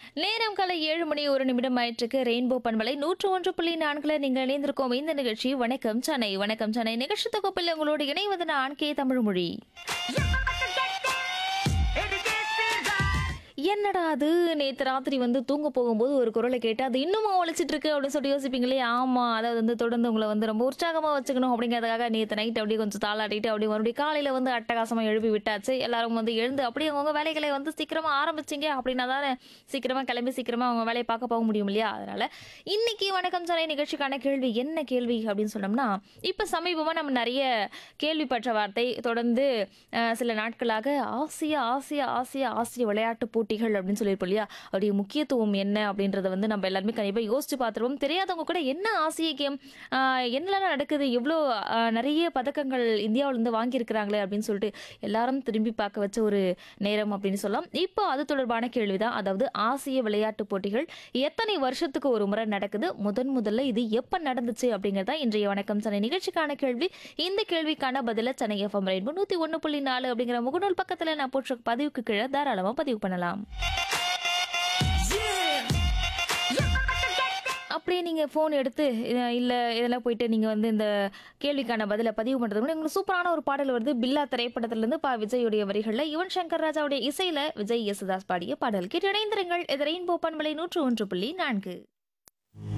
நேரம் காலை ஏழு மணி ஒரு நிமிடம் ஆயிற்றுக்கு ரெயின்போ பண்பலை நூற்று ஒன்று புள்ளி நான்குல நீங்கள் இணைந்திருக்கோம் இந்த நிகழ்ச்சி வணக்கம் சென்னை வணக்கம் சென்னை நிகழ்ச்சி தொகுப்பில் உங்களோடு இணைவது நான் கே தமிழ்மொழி என்னடா அது நேற்று ராத்திரி வந்து தூங்க போகும்போது ஒரு குரலை கேட்டு அது இன்னுமா ஒழிச்சிட்டு இருக்கு அப்படின்னு சொல்லி யோசிப்பீங்களே ஆமா அதாவது வந்து தொடர்ந்து உங்களை வந்து ரொம்ப உற்சாகமா வச்சுக்கணும் அப்படிங்கிறதுக்காக நேற்று நைட் அப்படியே கொஞ்சம் தாளாட்டிட்டு அப்படியே மறுபடியும் காலையில வந்து அட்டகாசமா எழுப்பி விட்டாச்சு எல்லாரும் வந்து எழுந்து அப்படியே அவங்க வேலைகளை வந்து சீக்கிரமா ஆரம்பிச்சிங்க அப்படின்னா தானே சீக்கிரமா கிளம்பி சீக்கிரமா அவங்க வேலையை பார்க்க போக முடியும் இல்லையா அதனால இன்னைக்கு வணக்கம் சாரை நிகழ்ச்சிக்கான கேள்வி என்ன கேள்வி அப்படின்னு சொன்னோம்னா இப்போ சமீபமாக நம்ம நிறைய கேள்விப்பட்ட வார்த்தை தொடர்ந்து அஹ், சில நாட்களாக ஆசிய ஆசிய ஆசிய ஆசிய விளையாட்டு போட்டிகள் அப்படின்னு சொல்லியிருப்போம் இல்லையா அவருடைய முக்கியத்துவம் என்ன அப்படின்றத வந்து நம்ம எல்லாருமே கண்டிப்பாக யோசிச்சு பார்த்துருவோம் தெரியாதவங்க கூட என்ன ஆசிய கேம் என்னெல்லாம் நடக்குது எவ்வளோ அஹ், நிறைய பதக்கங்கள் இந்தியாவிலேருந்து வாங்கியிருக்கிறாங்களே அப்படின்னு சொல்லிட்டு எல்லாரும் திரும்பி பார்க்க வச்ச ஒரு நேரம் அப்படின்னு சொல்லலாம் இப்போ அது தொடர்பான கேள்விதான் அதாவது ஆசிய விளையாட்டு போட்டிகள் எத்தனை வருஷத்துக்கு ஒரு முறை நடக்குது முதன் முதல்ல இது எப்போ நடந்துச்சு அப்படிங்கிறதா இன்றைய வணக்கம் சென்னை நிகழ்ச்சிக்கான கேள்வி இந்த கேள்விக்கான பதில சென்னை எஃப்எம் ரெயின்போ நூற்றி ஒன்று புள்ளி நாலு அப்படிங்கிற முகநூல் பக்கத்தில் நான் போட்ட பதிவுக்கு கீழே தாராளமாக பதிவு பண்ணலாம் அப்படியே நீங்கள் ஃபோன் எடுத்து இல்லை இதெல்லாம் போயிட்டு நீங்கள் வந்து இந்த கேள்விக்கான பதிலை பதிவு பண்ணுறது கூட உங்களுக்கு சூப்பரான ஒரு பாடல் வருது பில்லா திரைப்படத்திலிருந்து பா விஜயுடைய வரிகளில் யுவன் சங்கர் ராஜாவுடைய இசையில் விஜய் யேசுதாஸ் பாடிய பாடல் கேட்டு இணைந்திருங்கள் இது ரெயின்போ பண்பலை நூற்று ஒன்று புள்ளி நான்கு